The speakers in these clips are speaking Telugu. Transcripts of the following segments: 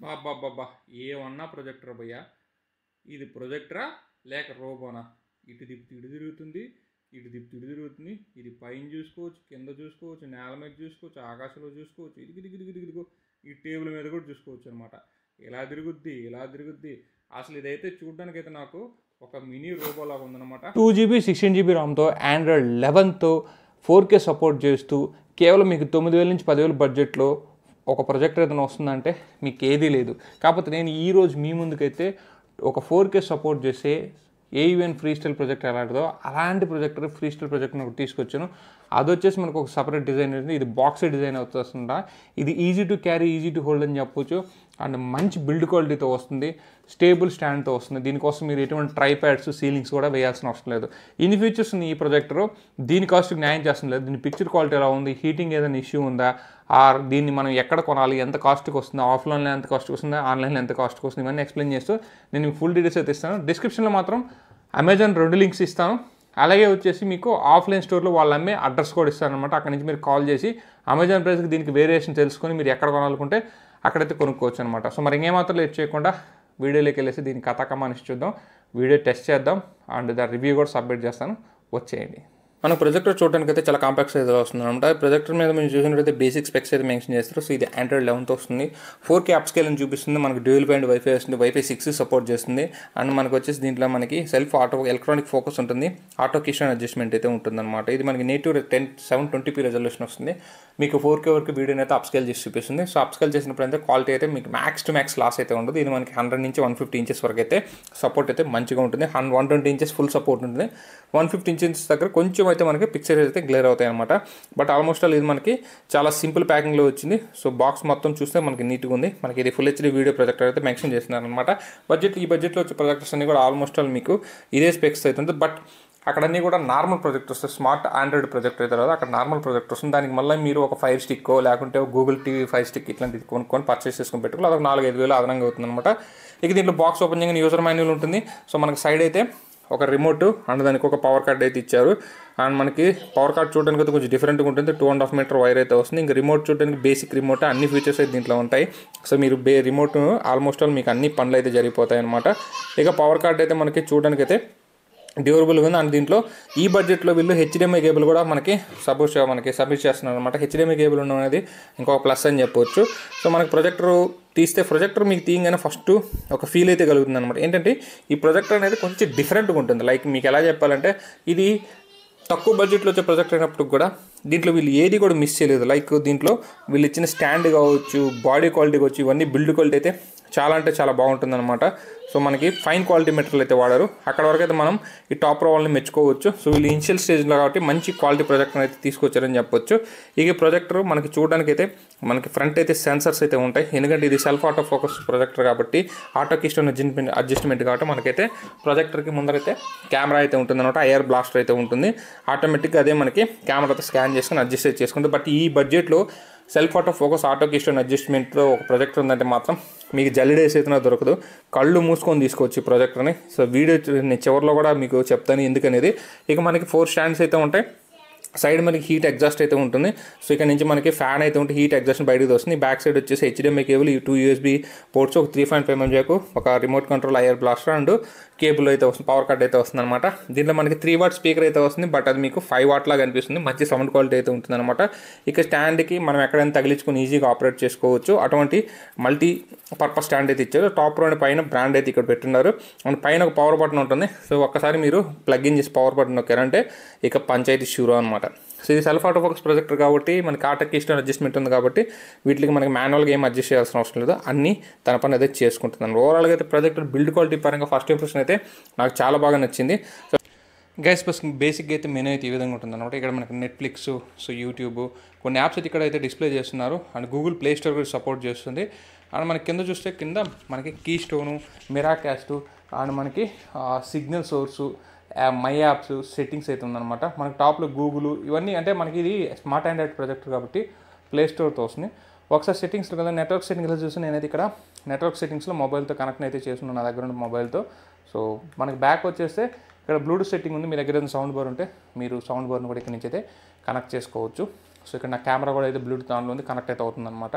బాబాబాబా ఏమన్నా ప్రొజెక్టర్ భయ్యా ఇది ప్రొజెక్టరా లేక రోబోనా ఇటు తిప్పి ఇటు తిరుగుతుంది ఇటు తిప్పి ఇటు తిరుగుతుంది ఇది పైన చూసుకోవచ్చు కింద చూసుకోవచ్చు నేల మీద చూసుకోవచ్చు ఆకాశంలో చూసుకోవచ్చు ఇదిగి దిగి దిగి దిగుదిగో ఈ టేబుల్ మీద కూడా చూసుకోవచ్చు అనమాట ఇలా తిరుగుద్ది ఇలా తిరుగుద్ది అసలు ఇదైతే చూడడానికైతే నాకు ఒక మినీ రోబో లాగా ఉందన్నమాట టూ జీబీ సిక్స్టీన్ జీబీ రామ్తో ఆండ్రాయిడ్ లెవెన్తో ఫోర్ కే సపోర్ట్ చేస్తూ కేవలం మీకు తొమ్మిది వేల నుంచి పదివేల బడ్జెట్లో ఒక ప్రొజెక్టర్ ఏదైనా వస్తుందంటే మీకు ఏదీ లేదు కాకపోతే నేను ఈరోజు మీ ముందుకైతే ఒక ఫోర్ కే సపోర్ట్ చేసే ఏయుఎన్ ఫ్రీ స్టైల్ ప్రొజెక్టర్ ఎలాంటిదో అలాంటి ప్రొజెక్టర్ ఫ్రీ స్టైల్ ప్రొజెక్టర్ ఒకటి తీసుకొచ్చాను అది వచ్చేసి మనకు ఒక సపరేట్ డిజైన్ ఉంది ఇది బాక్స్ డిజైన్ వస్తుందా ఇది easy to carry easy to hold అని చెప్పొచ్చు అండ్ మంచి బిల్డ్ క్వాలిటీతో వస్తుంది స్టేబుల్ స్టాండ్తో వస్తుంది దీనికోసం మీరు ఎటువంటి ట్రైప్యాడ్స్ సీలింగ్స్ కూడా వేయాల్సిన అవసరం లేదు ఇన్ని ఫీచర్స్ ఉంది ఈ ప్రొజెక్టర్ దీని కాస్ట్కి న్యాయం చేస్తుంది లేదు దీని పిక్చర్ క్వాలిటీ ఎలా ఉంది హీటింగ్ ఏదైనా ఇష్యూ ఉందా ఆర్ దీన్ని మనం ఎక్కడ కొనాలి ఎంత కాస్ట్కి వస్తుందా ఆఫ్లైన్లో ఎంత కాస్ట్కి వస్తుందా ఆన్లైన్లో ఎంత కాస్ట్కి వస్తుంది ఇవన్నీ ఎక్స్ప్లెయిన్ చేస్తూ నేను మీకు ఫుల్ డీటెయిల్స్ అయితే ఇస్తాను డిస్క్రిప్షన్లో మాత్రం అమెజాన్ రెండు లింక్స్ ఇస్తాను అలాగే వచ్చేసి మీకు ఆఫ్లైన్ స్టోర్లో వాళ్ళు అమ్మే అడ్రస్ కూడా ఇస్తారనమాట అక్కడ నుంచి మీరు కాల్ చేసి అమెజాన్ ప్రైస్కి దీనికి వేరియేషన్ తెలుసుకొని మీరు ఎక్కడ కొనాలనుకుంటే అక్కడైతే కొనుక్కోవచ్చు అనమాట సో మరి ఇంకేమాత్రం లేట్ చేయకుండా వీడియోలోకి వెళ్ళేసి దీని కథకమానిసి చూద్దాం వీడియో టెస్ట్ చేద్దాం అండ్ దాని రివ్యూ కూడా సబ్మిట్ చేస్తాను వచ్చేయండి మన ప్రొజెక్టర్ చూడడానికి అయితే చాలా కాంపాక్ట్ సైజ్ వస్తుంది అనమాట ప్రొజెక్టర్ మీద మీరు చూసినట్టయితే బేసిక్ స్పెక్స్ అయితే మెన్షన్ చేస్తారు సో ఇది ఆండ్రాయిడ్ లెవెన్తో వస్తుంది ఫోర్ కే అప్ స్కేల్ అని చూపిస్తుంది మనకు డ్యూయల్ బ్యాండ్ వైఫై వస్తుంది వైఫై సిక్స్ సపోర్ట్ చేస్తుంది అండ్ మనకు వచ్చేసి దీంట్లో మనకి సెల్ఫ్ ఆటో ఎలక్ట్రానిక్ ఫోకస్ ఉంటుంది ఆటో కిషన్ అడ్జస్ట్మెంట్ అయితే ఉంటుంది అనమాట ఇది మనకి నేటివ్ ten seven twenty P resolution వస్తుంది మీకు ఫోర్ కే వరకు వీడియోని అయితే అప్ స్కేల్ చేసి చూపిస్తుంది సో అప్ స్కేల్ చేసినప్పుడు అయితే క్వాలిటీ అయితే మీకు మ్యాక్స్ టు మ్యాక్స్ లాస్ అయితే ఉండదు ఇది మనకి హండ్రెడ్ నుంచి వన్ ఫిఫ్టీ ఇంచెస్ వరకు అయితే సపోర్ట్ అయితే మంచిగా ఉంటుంది హన్ one twenty inches full support ఉంటుంది వన్ ఫిఫ్టీ ఇంచెస్ దగ్గర కొంచెం అయితే మనకి పిక్చర్ అయితే క్లియర్ అవుతాయి అనమాట బట్ ఆల్మోస్ట్ ఆల్ ఇది మనకి చాలా సింపుల్ ప్యాకింగ్లో వచ్చింది సో బాక్స్ మొత్తం చూస్తే మనకి నీట్గా ఉంది మనకి ఇది ఫుల్ హెచ్డీ వీడియో ప్రొజెక్టర్ అయితే మెన్షన్ చేస్తున్నారు అనమాట బడ్జెట్ ఈ బడ్జెట్లో వచ్చే ప్రొజెక్టర్స్ అన్ని కూడా ఆల్మోస్ట్ ఆల్ మీకు ఇదే స్పెక్స్ అవుతుంది బట్ అక్కడ అన్నీ కూడా నార్మల్ ప్రొజెక్ట్ వస్తుంది స్మార్ట్ ఆండ్రాయిడ్ ప్రొజెక్ట్ అయితే రాదు అక్కడ నార్మల్ ప్రొజెక్ట్ వస్తుంది దానికి మళ్ళీ మీరు ఒక ఫైవ్ స్టిక్కో లేకుంటే గూగుల్ టీవీ ఫైవ్ స్టిక్ ఇట్లాంటిది కొనుక్కొని పర్చేస్ చేసుకొని పెట్టుకోవాలి అదొక నాలుగు ఐదు వేలు అదనంగా అవుతుంది అనమాట ఇక దీంట్లో బాక్స్ ఓపెన్ చేయగానే యూజర్ మాన్యువల్ ఉంటుంది సో మనకి సైడ్ అయితే ఒక రిమోట్ అండ్ దానికి ఒక పవర్ కార్డ్ అయితే ఇచ్చారు అండ్ మనకి పవర్ కార్డ్ చూడడానికి అయితే కొంచెం డిఫరెంట్గా ఉంటుంది two and half metre wire అయితే వస్తుంది ఇంకా రిమోట్ చూడడానికి బేసిక్ రిమోట్ అన్ని ఫీచర్స్ అయితే దీంట్లో ఉంటాయి సో మీరు బే రిమోట్ ఆల్మోస్ట్ ఆల్ మీకు అన్ని పనులు అయితే జరిగిపోతాయి అనమాట ఇక పవర్ కార్డ్ అయితే మనకి చూడడానికి అయితే డ్యూరబుల్గా ఉంది అండ్ దీంట్లో ఈ బడ్జెట్లో వీళ్ళు హెచ్డిఎంఐ కేబుల్ కూడా మనకి సపోజ్ మనకి సబ్మిట్ చేస్తున్నారు అనమాట హెచ్డిఎంఐ కేబుల్ ఉండడం అనేది ఇంకొక ప్లస్ అని చెప్పవచ్చు సో మనకి ప్రొజెక్టర్ తీస్తే ప్రొజెక్టర్ మీకు తీయగానే ఫస్ట్ ఒక ఫీల్ అయితే కలుగుతుంది అనమాట ఏంటంటే ఈ ప్రొజెక్టర్ అనేది కొంచెం డిఫరెంట్గా ఉంటుంది లైక్ మీకు ఎలా చెప్పాలంటే ఇది తక్కువ బడ్జెట్లో వచ్చే ప్రొజెక్ట్ అయినప్పుడు కూడా దీంట్లో వీళ్ళు ఏది కూడా మిస్ చేయలేదు లైక్ దీంట్లో వీళ్ళు ఇచ్చిన స్టాండ్ కావచ్చు బాడీ క్వాలిటీ కావచ్చు ఇవన్నీ బిల్డ్ క్వాలిటీ అయితే చాలా అంటే చాలా బాగుంటుందన్నమాట సో మనకి ఫైన్ క్వాలిటీ మెటీరియల్ అయితే వాడారు అక్కడ వరకు అయితే మనం ఈ టాప్ రో వాళ్ళని మెచ్చుకోవచ్చు సో వీళ్ళు ఇనిషియల్ స్టేజ్లో కాబట్టి మంచి క్వాలిటీ ప్రొజెక్టర్ అయితే తీసుకొచ్చారని చెప్పొచ్చు ఇక ప్రొజెక్టర్ మనకి చూడడానికి అయితే మనకి ఫ్రంట్ అయితే సెన్సర్స్ అయితే ఉంటాయి ఎందుకంటే ఇది సెల్ఫ్ ఆటో ఫోకస్ ప్రొజెక్టర్ కాబట్టి ఆటోకి ఇష్టం అడ్జస్ట్మెంట్ అడ్జస్ట్మెంట్ కాబట్టి మనకైతే ప్రొజెక్టర్కి ముందరైతే కెమెరా అయితే ఉంటుంది అనమాట ఎయిర్ బ్లాస్టర్ అయితే ఉంటుంది ఆటోమేటిక్గా అదే మనకి కెమెరా అయితే స్కాన్ చేసుకుని అడ్జస్ట్ అయితే చేసుకుంటుంది బట్ ఈ బడ్జెట్లో సెల్ఫ్ ఆటో ఫోకస్ ఆటోకి ఇష్టం అడ్జస్ట్మెంట్తో ఒక ప్రొజెక్టర్ ఉందంటే మాత్రం మీకు జల్లిడేస్ అయితే దొరకదు కళ్ళు మూసుకొని తీసుకోవచ్చు ఈ ప్రొజెక్టర్ని సో వీడియో నేను చివరిలో కూడా మీకు చెప్తాను ఎందుకనేది ఇక మనకి ఫోర్ స్టాండ్స్ అయితే ఉంటాయి సైడ్ మనకి హీట్ ఎగ్జాస్ట్ అయితే ఉంటుంది సో ఇక్కడ నుంచి మనకి ఫ్యాన్ అయితే ఉంటే హీట్ ఎగ్జాస్ట్ బయటకు వస్తుంది బ్యాక్ సైడ్ వచ్చేసి హెచ్డిఎంఐ కేబుల్ ఈ టూ యూఎస్బీ పోర్ట్స్ ఒక త్రీ పాయింట్ ఫైవ్ ఎంజాకు ఒక remote control IR blaster and cable అయితే వస్తుంది పవర్ కట్ అయితే వస్తుంది అనమాట దీంట్లో మనకి త్రీ వాట్ స్పీకర్ అయితే వస్తుంది బట్ అది మీకు ఫైవ్ వాట్ లాగా అనిపిస్తుంది మంచి సౌండ్ క్వాలిటీ అయితే ఉంటుంది అనమాట ఇక స్టాండ్కి మనం ఎక్కడైనా తగిలించుకొని ఈజీగా ఆపరేట్ చేసుకోవచ్చు అటువంటి మల్టీ పర్పస్ స్టాండ్ అయితే ఇచ్చారు టాప్ రోడ్ పైన బ్రాండ్ అయితే ఇక్కడ పెట్టున్నారు అండ్ పైన ఒక పవర్ బటన్ ఉంటుంది సో ఒక్కసారి మీరు ప్లగ్ ఇన్ చేసి పవర్ బటన్ నొక్కారంటే ఇక పంచాయతీ షూరో అనమాట సో ఇది సెల్ఫ్ ఆటో ఫోకస్ ప్రొజెక్టర్ కాబట్టి మనకి ఆటోకి ఇష్టం అడ్జస్ట్మెంట్ ఉంది కాబట్టి వీటికి మనకి మాన్యువల్గా ఏం అడ్జస్ట్ చేయాల్సిన అవసరం లేదు అన్నీ తన పని అయితే చేసుకుంటున్నాను ఓవరాల్గా అయితే ప్రొజెక్టర్ బిల్డ్ క్వాలిటీ పరంగా ఫస్ట్ ఇంప్రెషన్ అయితే నాకు చాలా బాగా నచ్చింది సో గైస్ బస్ బేసిక్గా అయితే మెనూ అయితే ఈ విధంగా ఉంటుంది అనమాట ఇక్కడ మనకి నెట్ఫ్లిక్స్ సో యూట్యూబ్ కొన్ని యాప్స్ అయితే ఇక్కడ అయితే డిస్ప్లే చేస్తున్నారు అండ్ గూగుల్ ప్లే స్టోర్ కూడా సపోర్ట్ చేస్తుంది అండ్ మనకి కింద చూస్తే కింద మనకి కీ స్టోను మిరాక్యాస్ట్ అండ్ మనకి signal source my apps settings అయితే ఉందన్నమాట మనకి టాప్లో గూగుల్ ఇవన్నీ అంటే మనకి ఇది స్మార్ట్ ఆండ్రాయిడ్ ప్రొజెక్టర్ కాబట్టి ప్లే స్టోర్తో వస్తుంది ఒకసారి సెట్టింగ్స్లో కదా నెట్వర్క్ సెట్టింగ్లో చూసి నేనైతే ఇక్కడ నెట్వర్క్ సెట్టింగ్స్లో మొబైల్తో కనెక్ట్ అయితే చేస్తున్నాను నా దగ్గర ఉన్న మొబైల్తో సో మనకి బ్యాక్ వచ్చేస్తే ఇక్కడ బ్లూటూత్ సెట్టింగ్ ఉంది మీ దగ్గర ఏదైనా సౌండ్ బార్ ఉంటే మీరు సౌండ్ బార్ని కూడా ఇక్కడ నుంచి అయితే కనెక్ట్ చేసుకోవచ్చు సో ఇక్కడ నా కెమెరా కూడా అయితే బ్లూటూత్ ఆన్లో ఉంది కనెక్ట్ అయితే అవుతుంది అనమాట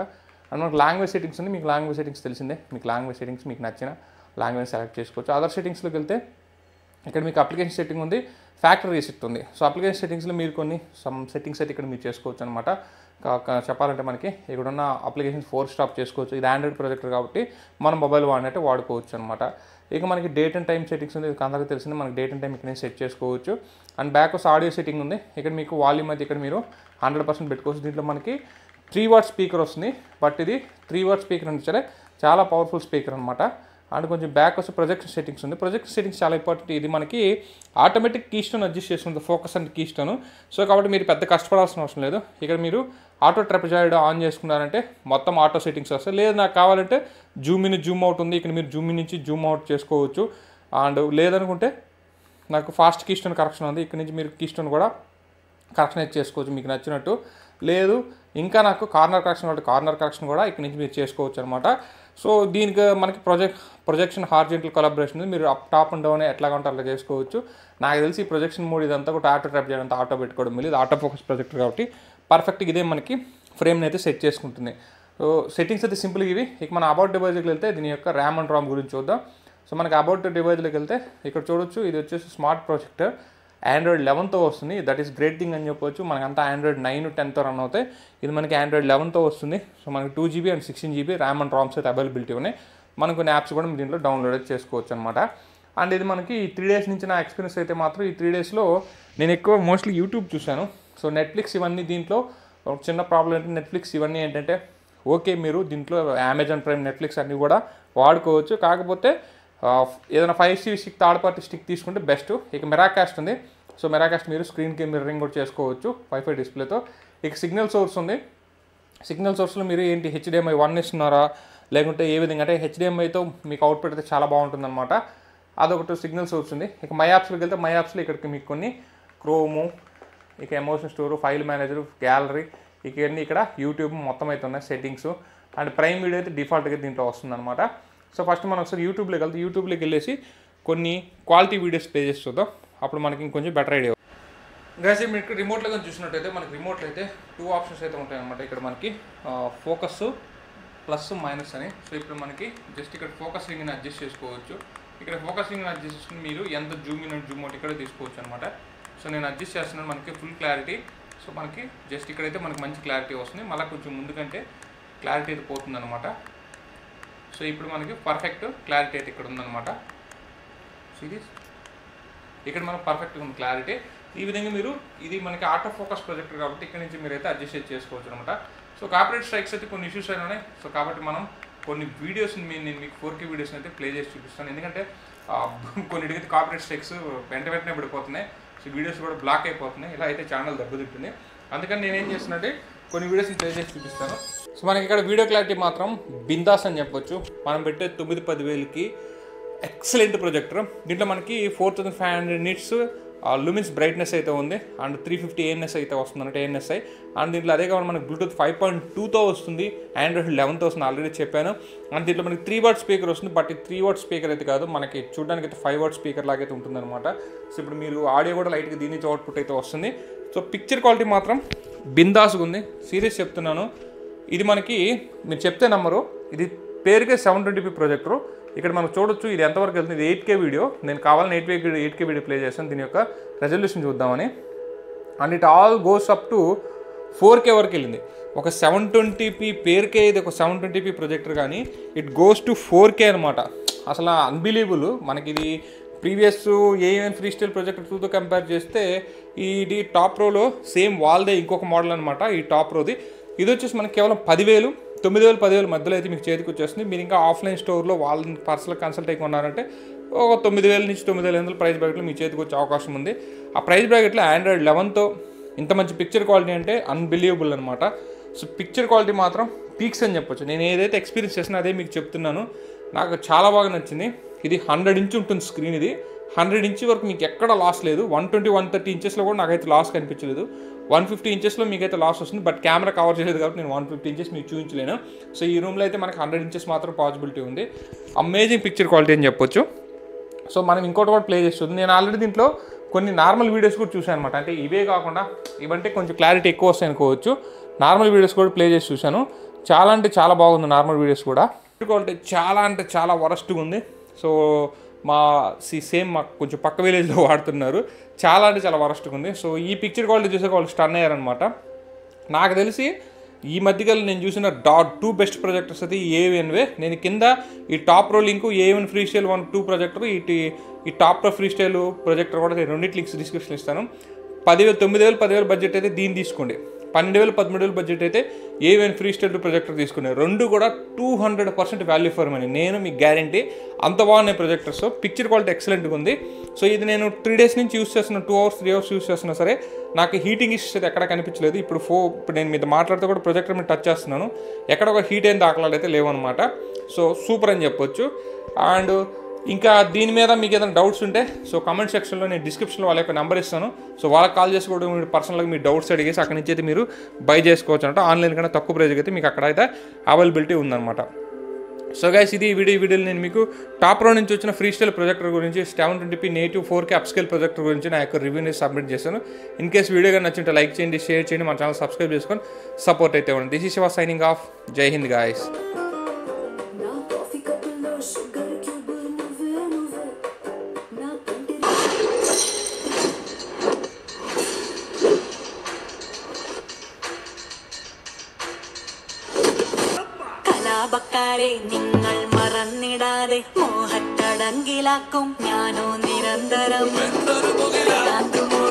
అండ్ మనకు లాంగ్వేజ్ సెట్టింగ్స్ ఉంది మీకు లాంగ్వేజ్ సెట్టింగ్స్ తెలిసిందే మీకు లాంగ్వేజ్ సెట్టింగ్స్ మీకు నచ్చిన లాంగ్వేజ్ సెలెక్ట్ చేసుకోవచ్చు అదర్ సెట్టింగ్స్లోకి వెళ్తే ఇక్కడ మీకు అప్లికేషన్ సెట్టింగ్ ఉంది ఫ్యాక్టరీ రీసెట్ ఉంది సో అప్లికేషన్ సెట్టింగ్స్లో మీరు కొన్ని సమ్ సెట్టింగ్స్ అయితే ఇక్కడ మీరు చేసుకోవచ్చు అనమాట చెప్పాలంటే మనకి ఇక్కడ ఉన్న అప్లికేషన్స్ ఫోర్ స్టాప్ చేసుకోవచ్చు ఇది ఆండ్రాయిడ్ ప్రొజెక్టర్ కాబట్టి మనం మొబైల్ వాడినట్టు వాడుకోవచ్చు అనమాట ఇక మనకి డేట్ అండ్ టైం సెట్టింగ్స్ ఉంది ఇది అందరికీ తెలిసింది మనకి డేట్ అండ్ టైం ఇక్కడ సెట్ చేసుకోవచ్చు అండ్ బ్యాక్ వస్తే ఆడియో సెట్టింగ్ ఉంది ఇక్కడ మీకు వాల్యూమ్ అయితే ఇక్కడ మీరు హండ్రెడ్ పర్సెంట్ పెట్టుకోవచ్చు దీంట్లో మనకి త్రీ వాట్ స్పీకర్ వస్తుంది బట్ ఇది త్రీ వాట్ స్పీకర్ అంటే సరే చాలా పవర్ఫుల్ స్పీకర్ అనమాట అండ్ కొంచెం బ్యాక్ వస్తే ప్రొజెక్షన్ సెట్టింగ్స్ ఉంది ప్రొజెక్షన్ సెట్టింగ్స్ చాలా ఇంపార్టెంట్ ఇది మనకి ఆటోమేటిక్ కీ స్టోన్ అడ్జస్ట్ చేస్తుంది focus and keystone so కాబట్టి మీరు పెద్ద కష్టపడాల్సిన అవసరం లేదు ఇక్కడ మీరు ఆటో ట్రెపజాయిడ్ ఆన్ చేసుకున్నారంటే మొత్తం ఆటో సెట్టింగ్స్ వస్తాయి లేదు నాకు కావాలంటే జూమ్ ఇన్ జూమ్ అవుట్ ఉంది ఇక్కడ మీరు జూమ్ ఇన్ నుంచి జూమ్ అవుట్ చేసుకోవచ్చు అండ్ లేదనుకుంటే నాకు ఫాస్ట్ కీ స్టోన్ కరెక్షన్ ఉంది ఇక్కడ నుంచి మీరు కీ స్టోన్ కూడా కరెక్షన్ అయితే చేసుకోవచ్చు మీకు నచ్చినట్టు లేదు ఇంకా నాకు కార్నర్ కరెక్షన్ కాబట్టి కార్నర్ కరెక్షన్ కూడా ఇక్కడ నుంచి మీరు చేసుకోవచ్చు అనమాట సో దీనికి మనకి ప్రొజెక్ట్ ప్రొజెక్షన్ హార్జెంటల్ కొలాబరేషన్ ఉంది మీరు అప్ టాప్ అండ్ డౌన్ ఎట్లా ఉంటే అట్లా చేసుకోవచ్చు నాకు తెలిసి ఈ ప్రొజెక్షన్ మోడ్ ఇదంతా కూడా ఆటో ట్రాప్ చేయడం ఆటో పెట్టుకోవడం ఇది ఆటో ఫోకస్ ప్రొజెక్టర్ కాబట్టి పర్ఫెక్ట్గా ఇదే మనకి ఫ్రేమ్ని అయితే సెట్ చేసుకుంటుంది సో సెట్టింగ్స్ అయితే సింపుల్గా ఇవి ఇక మన అబౌట్ డివైజ్కి వెళ్తే దీని యొక్క ర్యామ్ అండ్ రామ్ గురించి చూద్దాం సో మనకి అబౌట్ డివైజ్లోకి వెళ్తే ఇక్కడ చూడొచ్చు ఇది వచ్చేసి స్మార్ట్ ప్రొజెక్టర్ ఆండ్రాయిడ్ లెవెన్తో వస్తుంది దట్ ఈస్ గ్రేట్ థింగ్ అని చెప్పొచ్చు మనకంతా ఆండ్రాయిడ్ నైన్ టెన్తో రన్ అవుతాయి ఇది మనకి ఆండ్రాయిడ్ లెవెన్తో వస్తుంది సో మనకి two GB and sixteen GB RAM and RAMs అయితే అవైలబిలిటీ ఉన్నాయి మనకు కొన్ని యాప్స్ కూడా దీంట్లో డౌన్లోడ్ అయితే చేసుకోవచ్చు అనమాట అండ్ ఇది మనకి ఈ త్రీ డేస్ నుంచి నా ఎక్స్పీరియన్స్ అయితే మాత్రం ఈ త్రీ డేస్లో నేను ఎక్కువ మోస్ట్లీ యూట్యూబ్ చూశాను సో నెట్ఫ్లిక్స్ ఇవన్నీ దీంట్లో ఒక చిన్న ప్రాబ్లం ఏంటంటే నెట్ఫ్లిక్స్ ఇవన్నీ ఏంటంటే ఓకే మీరు దీంట్లో అమెజాన్ ప్రైమ్ నెట్ఫ్లిక్స్ అన్నీ కూడా వాడుకోవచ్చు కాకపోతే ఆ, ఏదైనా ఫైవ్ స్టీ స్టిక్ థర్డ్ పార్టీ స్టిక్ తీసుకుంటే బెస్ట్ ఇక మెరాకాస్ట్ ఉంది సో మెరాకాస్ట్ మీరు స్క్రీన్కి మిర్రింగ్ కూడా చేసుకోవచ్చు వైఫై డిస్ప్లేతో ఇక సిగ్నల్ సోర్స్ ఉంది సిగ్నల్ సోర్స్లో మీరు ఏంటి హెచ్డిఎంఐ వన్ ఇస్తున్నారా లేకుంటే ఏ విధంగా అంటే హెచ్డిఎంఐతో మీకు అవుట్పుట్ అయితే చాలా బాగుంటుందన్నమాట అదొకటి సిగ్నల్ సోర్స్ ఉంది ఇక మై యాప్స్లోకి వెళ్తే మై యాప్స్లో ఇక్కడికి మీకు కొన్ని క్రోము ఇక ఎమోషన్ స్టోరు ఫైల్ మేనేజర్ గ్యాలరీ ఇక ఇవన్నీ ఇక్కడ యూట్యూబ్ మొత్తం అయితే ఉన్నాయి సెట్టింగ్స్ అండ్ ప్రైమ్ వీడియో అయితే డిఫాల్ట్గా దీంట్లో వస్తుందన్నమాట సో ఫస్ట్ మనం ఒకసారి యూట్యూబ్లోకి వెళ్తే యూట్యూబ్లోకి వెళ్ళేసి కొన్ని క్వాలిటీ వీడియోస్ ప్లే చేసి చూద్దాం అప్పుడు మనకి ఇంకొంచెం బెటర్ ఐడియా గైస్ మీరు ఇక్కడ రిమోట్లో కానీ చూసినట్టయితే మనకి రిమోట్లో అయితే టూ ఆప్షన్స్ అయితే ఉంటాయి అనమాట ఇక్కడ మనకి ఫోకస్ ప్లస్ మైనస్ అని సో ఇప్పుడు మనకి జస్ట్ ఇక్కడ ఫోకస్ రింగ్ని అడ్జస్ట్ చేసుకోవచ్చు ఇక్కడ ఫోకస్ రింగ్ని అడ్జస్ట్ చేసుకుని మీరు ఎంత జూమ్ ఇన్ జూమ్ అవుట్ ఇక్కడ తీసుకోవచ్చు అనమాట సో నేను అడ్జస్ట్ చేస్తున్నాను మనకి ఫుల్ క్లారిటీ సో మనకి జస్ట్ ఇక్కడైతే మనకి మంచి క్లారిటీ వస్తుంది మళ్ళీ కొంచెం ముందు కంటే క్లారిటీ అయితే పోతుంది అనమాట సో ఇప్పుడు మనకి పర్ఫెక్ట్ క్లారిటీ అయితే ఇక్కడ ఉందన్నమాట సో ఇది ఇక్కడ మనకు పర్ఫెక్ట్గా ఉంది క్లారిటీ ఈ విధంగా మీరు ఇది మనకి ఆటో ఫోకస్ ప్రొజెక్టర్ కాబట్టి ఇక్కడ నుంచి మీరు అయితే అడ్జస్ట్ చేసుకోవచ్చు అనమాట సో కార్పొరేట్ స్ట్రైక్స్ అయితే కొన్ని ఇష్యూస్ అయినా ఉన్నాయి సో కాబట్టి మనం కొన్ని వీడియోస్ నేను మీకు ఫోర్ కే వీడియోస్ అయితే ప్లే చేసి చూపిస్తాను ఎందుకంటే ఆ, కొన్నిటికైతే కార్పొరేట్ స్ట్రైక్స్ వెంట వెంటనే పడిపోతున్నాయి సో వీడియోస్ కూడా బ్లాక్ అయిపోతున్నాయి ఇలా అయితే ఛానల్ దెబ్బతింటుంది అందుకని నేను ఏం చేస్తున్నట్టే కొన్ని వీడియోస్ని ప్లే చేసి చూపిస్తాను సో మనకి ఇక్కడ వీడియో క్లారిటీ మాత్రం బిందాస్ అని చెప్పొచ్చు మనం పెట్టే తొమ్మిది పది వేలకి ఎక్సలెంట్ ప్రొజెక్టర్ దీంట్లో మనకి four thousand five hundred nits lumens brightness అయితే ఉంది అండ్ త్రీ ఫిఫ్టీ ఏఎన్ఎస్ అయితే వస్తుంది అంటే ఏఎన్ఎస్ఐ అండ్ దీంట్లో అదే కావాలి మనకి బ్లూటూత్ ఫైవ్ పాయింట్ టూతో వస్తుంది ఆండ్రాయిడ్ లెవెన్తో వస్తుంది ఆల్రెడీ చెప్పాను అండ్ దీంట్లో మనకి త్రీ వాట్ స్పీకర్ వస్తుంది బట్ ఈ త్రీ వాట్ స్పీకర్ అయితే కాదు మనకి చూడడానికి అయితే ఫైవ్ వాట్ స్పీకర్ లాగైతే ఉంటుందన్నమాట సో ఇప్పుడు మీరు ఆడియో కూడా లైట్గా దీని నుంచి అవుట్పుట్ అయితే వస్తుంది సో పిక్చర్ క్వాలిటీ మాత్రం బిందాస్గా ఉంది సీరియస్ చెప్తున్నాను ఇది మనకి మీరు చెప్తే నమ్మరు ఇది పేరుకే సెవెన్ ట్వంటీ ప్రొజెక్టర్ ఇక్కడ మనం చూడొచ్చు ఇది ఎంతవరకు వెళ్తుంది ఇది ఎయిట్ కే వీడియో నేను కావాలని eight K eight K video play చేస్తాను దీని యొక్క రెజల్యూషన్ చూద్దామని and it all goes up to four K వరకు వెళ్ళింది ఒక సెవెన్ ట్వంటీపీ పేరుకే ఇది ఒక సెవెన్ ట్వంటీపీ ప్రొజెక్టర్ కానీ it goes to four K అనమాట అసలు అన్బిలీవబుల్ మనకి ఇది previous AN free style projector టూతో కంపేర్ చేస్తే ఇది టాప్ రోలో సేమ్ వాళ్ళదే ఇంకొక మోడల్ అనమాట ఈ టాప్ రోది ఇది వచ్చేసి మనకి కేవలం పదివేలు తొమ్మిది వేలు పదివేలు మధ్యలో అయితే మీకు చేతికి వచ్చేస్తుంది మీరు ఇంకా ఆఫ్లైన్ స్టోర్లో వాళ్ళని పర్సనల్ కన్సల్ట్ అయ్యి కొన్నారంటే ఒక తొమ్మిది వేల నుంచి తొమ్మిది వేల ఎనిమిది ప్రైస్ బ్రాకెట్లో మీ చేతికి వచ్చే అవకాశం ఉంది ఆ ప్రైస్ బ్రాకెట్లో ఆండ్రాయిడ్ లెవెన్తో ఇంత మంచి పిక్చర్ క్వాలిటీ అంటే అన్బిలీవబుల్ అనమాట సో పిక్చర్ క్వాలిటీ మాత్రం పీక్స్ అని చెప్పొచ్చు నేను ఏదైతే ఎక్స్పీరియన్స్ చేసినా అదే మీకు చెప్తున్నాను నాకు చాలా బాగా నచ్చింది ఇది హండ్రెడ్ ఇంచ్ ఉంటుంది స్క్రీన్ ఇది హండ్రెడ్ ఇంచ్ వరకు మీకు ఎక్కడ లాస్ లేదు వన్ ట్వంటీ వన్ థర్టీ ఇంచెస్లో కూడా నాకైతే లాస్ కనిపించలేదు వన్ ఫిఫ్టీ ఇంచెస్లో మీకైతే లాస్ వస్తుంది బట్ కెమెరా కవర్ చేయలేదు కాబట్టి నేను వన్ ఫిఫ్టీ ఇంచెస్ మీకు చూపించలేను సో ఈ రూమ్లో అయితే మనకి హండ్రెడ్ ఇంచెస్ మాత్రం పాసిబిలిటీ ఉంది అమేజింగ్ పిక్చర్ క్వాలిటీ అని చెప్పొచ్చు సో మనం ఇంకోటి కూడా ప్లే చేస్తుంది నేను ఆల్రెడీ దీంట్లో కొన్ని నార్మల్ వీడియోస్ కూడా చూశాను అనమాట అంటే ఇవే కాకుండా ఇవంటే కొంచెం క్లారిటీ ఎక్కువ వస్తాయి అనుకోవచ్చు నార్మల్ వీడియోస్ కూడా ప్లే చేసి చూశాను చాలా అంటే చాలా బాగుంది నార్మల్ వీడియోస్ కూడా క్వాలిటీ చాలా అంటే చాలా వరస్ట్గా ఉంది సో మా సి సేమ్ మాకు కొంచెం పక్క విలేజ్లో వాడుతున్నారు చాలా అంటే చాలా వరస్ట్గా ఉంది సో ఈ పిక్చర్ క్వాలిటీ చూసాక వాళ్ళు స్టన్ అయ్యారనమాట నాకు తెలిసి ఈ మధ్యకాలం నేను చూసిన డాట్ టూ బెస్ట్ ప్రొజెక్టర్స్ అయితే ఏవిఎన్వే నేను కింద ఈ టాప్ రో లింక్ ఏవెన్ free style one two projector ఇటు ఈ టాప్ రో ఫ్రీ స్టైల్ ప్రొజెక్టర్ కూడా నేను రెండింటి లింక్స్ డిస్క్రిప్షన్ ఇస్తాను పదివేలు తొమ్మిది వేలు పదివేలు బడ్జెట్ అయితే దీన్ని తీసుకోండి పన్నెండు వేలు పదమూడు వేలు బడ్జెట్ అయితే ఏవెన్ ఫ్రీ స్టైల్ ప్రొజెక్టర్ తీసుకున్నాను రెండు కూడా two hundred percent value for money నేను మీకు గ్యారంటీ అంత బాగున్నాయి ప్రొజెక్టర్స్ పిక్చర్ క్వాలిటీ ఎక్సలెంట్గా ఉంది సో ఇది నేను త్రీ డేస్ నుంచి యూస్ చేస్తున్నా two hours three hours use చేస్తున్నా సరే నాకు హీటింగ్ ఇష్యూస్ అయితే ఎక్కడ కనిపించలేదు ఇప్పుడు ఫో ఇప్పుడు నేను మీతో మాట్లాడితే కూడా ప్రొజెక్టర్ మీద టచ్ చేస్తున్నాను ఎక్కడ ఒక హీట్ అయిన దాఖలాలు అయితే లేవన్నమాట సో సూపర్ అని చెప్పొచ్చు అండ్ ఇంకా దీని మీద మీకు ఏదైనా డౌట్స్ ఉంటే సో కామెంట్ సెక్షన్లో నేను డిస్క్రిప్షన్లో వాళ్ళ యొక్క నెంబర్ ఇస్తాను సో వాళ్ళకి కాల్ చేసి కూడా మీరు పర్సనల్గా మీ డౌట్స్ అడిగేసి అక్కడి నుంచి అయితే మీరు బై చేసుకోవచ్చు అంటే ఆన్లైన్ కన్నా తక్కువ ప్రైస్కి అయితే మీకు అక్కడ అయితే అవైలబిలిటీ ఉందన్నమాట సో గైస్ ఇది ఈ వీడియో ఈ వీడియోలో నేను మీకు టాప్ రో నుంచి వచ్చిన ఫ్రీ స్టైల్ ప్రొజెక్టర్ గురించి seven twenty P native four K upscale projector గురించి నా యొక్క రివ్యూని సబ్మిట్ చేశాను ఇన్ కేస్ వీడియో కానీ నచ్చింటే లైక్ చేయండి షేర్ చేయండి మన ఛానల్ సబ్స్క్రైబ్ చేసుకొని సపోర్ట్ అయితే ఇవ్వండి this is Shiva signing off జై హింద్ గాయస్ నా కాఫీ కప్పులో షుగర్ క్యూబ్ నువ్వే నువ్వే నా కంటి കലാപക്കാരെ നിങ്ങൾ മറന്നിടാതെ മോഹത്തടങ്കിലാക്കും ഞാനോ നിരന്തരം